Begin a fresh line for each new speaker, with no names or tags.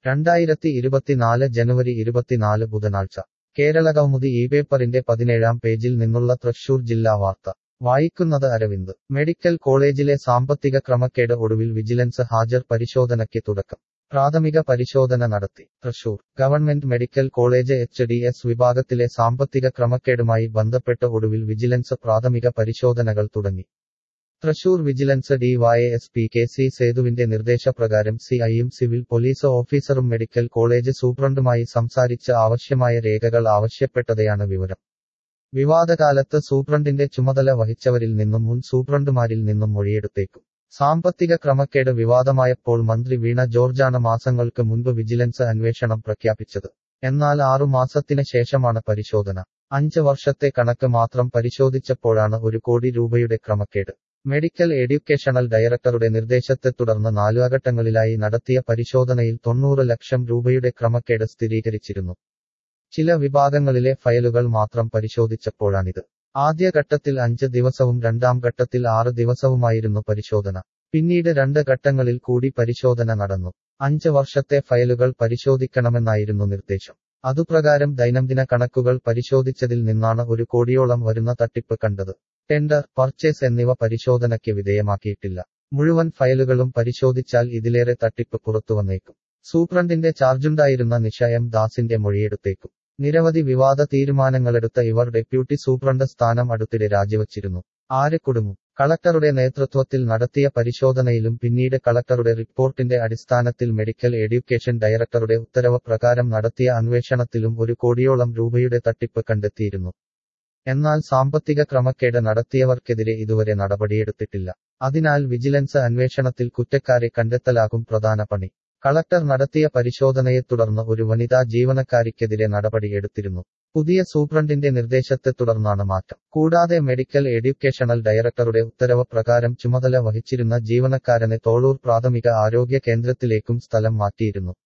രണ്ടായിരത്തി ഇരുപത്തിനാല് ജനുവരി ഇരുപത്തിനാല് ബുധനാഴ്ച കേരള കൗമുദി ഈ പേപ്പറിന്റെ പതിനേഴാം പേജിൽ നിന്നുള്ള തൃശൂർ ജില്ലാ വാർത്ത വായിക്കുന്നത് അരവിന്ദ് മെഡിക്കൽ കോളേജിലെ സാമ്പത്തിക ക്രമക്കേട് ഒടുവിൽ വിജിലൻസ് ഹാജർ പരിശോധനയ്ക്ക് തുടക്കം പ്രാഥമിക പരിശോധന നടത്തി Thrissur government medical college H D S വിഭാഗത്തിലെ സാമ്പത്തിക ക്രമക്കേടുമായി ബന്ധപ്പെട്ട് ഒടുവിൽ വിജിലൻസ് പ്രാഥമിക പരിശോധനകൾ തുടങ്ങി Thrissur vigilance DySP K C സേതുവിന്റെ നിർദ്ദേശപ്രകാരം സി ഐയും സിവിൽ പോലീസ് ഓഫീസറും മെഡിക്കൽ കോളേജ് സൂപ്രണ്ടുമായി സംസാരിച്ച് ആവശ്യമായ രേഖകൾ ആവശ്യപ്പെട്ടതെയാണ് വിവരം വിവാദകാലത്ത് സൂപ്രണ്ടിന്റെ ചുമതല വഹിച്ചവരിൽ നിന്നും മുൻ സൂപ്രണ്ടുമാരിൽ നിന്നും മൊഴിയെടുത്തേക്കും സാമ്പത്തിക ക്രമക്കേട് വിവാദമായപ്പോൾ മന്ത്രി വീണ ജോർജാണ് മാസങ്ങൾക്ക് മുൻപ് വിജിലൻസ് അന്വേഷണം പ്രഖ്യാപിച്ചത് എന്നാൽ ആറു മാസത്തിന് ശേഷമാണ് പരിശോധന അഞ്ച് വർഷത്തെ കണക്ക് മാത്രം പരിശോധിച്ചപ്പോഴാണ് ഒരു കോടി രൂപയുടെ ക്രമക്കേട് മെഡിക്കൽ എഡ്യൂക്കേഷണൽ ഡയറക്ടറുടെ നിർദ്ദേശത്തെ തുടർന്ന് നാലു ഘട്ടങ്ങളിലായി നടത്തിയ പരിശോധനയിൽ തൊണ്ണൂറ് ലക്ഷം രൂപയുടെ ക്രമക്കേട് സ്ഥിരീകരിച്ചിരുന്നു ചില വിഭാഗങ്ങളിലെ ഫയലുകൾ മാത്രം പരിശോധിച്ചപ്പോഴാണിത് ആദ്യഘട്ടത്തിൽ അഞ്ച് ദിവസവും രണ്ടാം ഘട്ടത്തിൽ ആറ് ദിവസവുമായിരുന്നു പരിശോധന പിന്നീട് രണ്ട് ഘട്ടങ്ങളിൽ കൂടി പരിശോധന നടന്നു അഞ്ച് വർഷത്തെ ഫയലുകൾ പരിശോധിക്കണമെന്നായിരുന്നു നിർദ്ദേശം അതുപ്രകാരം ദൈനംദിന കണക്കുകൾ പരിശോധിച്ചതിൽ നിന്നാണ് ഒരു കോടിയോളം വരുന്ന തട്ടിപ്പ് കണ്ടത് ടെൻഡർ പർച്ചേസ് എന്നിവ പരിശോധനയ്ക്ക് വിധേയമാക്കിയിട്ടില്ല മുഴുവൻ ഫയലുകളും പരിശോധിച്ചാൽ ഇതിലേറെ തട്ടിപ്പ് പുറത്തുവന്നേക്കും സൂപ്രണ്ടിന്റെ ചാർജുണ്ടായിരുന്ന നിഷ എം ദാസിന്റെ മൊഴിയെടുത്തേക്കും നിരവധി വിവാദ തീരുമാനങ്ങളെടുത്ത ഇവർ ഡെപ്യൂട്ടി സൂപ്രണ്ട് സ്ഥാനം അടുത്തിടെ രാജിവച്ചിരുന്നു ആര് കുടുങ്ങും കളക്ടറുടെ നേതൃത്വത്തിൽ നടത്തിയ പരിശോധനയിലും പിന്നീട് കളക്ടറുടെ റിപ്പോർട്ടിന്റെ അടിസ്ഥാനത്തിൽ മെഡിക്കൽ എഡ്യൂക്കേഷൻ ഡയറക്ടറുടെ ഉത്തരവ് പ്രകാരം നടത്തിയ അന്വേഷണത്തിലും ഒരു കോടിയോളം രൂപയുടെ തട്ടിപ്പ് കണ്ടെത്തിയിരുന്നു എന്നാൽ സാമ്പത്തിക ക്രമക്കേട് നടത്തിയവർക്കെതിരെ ഇതുവരെ നടപടിയെടുത്തിട്ടില്ല അതിനാൽ വിജിലൻസ് അന്വേഷണത്തിൽ കുറ്റക്കാരെ കണ്ടെത്തലാകും പ്രധാന പണി കളക്ടർ നടത്തിയ പ്രരിശോധനയെ തുടർന്ന് ഒരു വനിതാ ജീവനക്കാരിക്കെതിരെ നടപടിയെടുത്തിരുന്നു പുതിയ സൂപ്രണ്ടിന്റെ നിർദ്ദേശത്തെ തുടർന്നാണ് മാറ്റം കൂടാതെ മെഡിക്കൽ എഡ്യൂക്കേഷണൽ ഡയറക്ടറുടെ ഉത്തരവ് പ്രകാരം ചുമതല വഹിച്ചിരുന്ന ജീവനക്കാരനെ തോളൂർ പ്രാഥമിക ആരോഗ്യ കേന്ദ്രത്തിലേക്കും സ്ഥലം മാറ്റിയിരുന്നു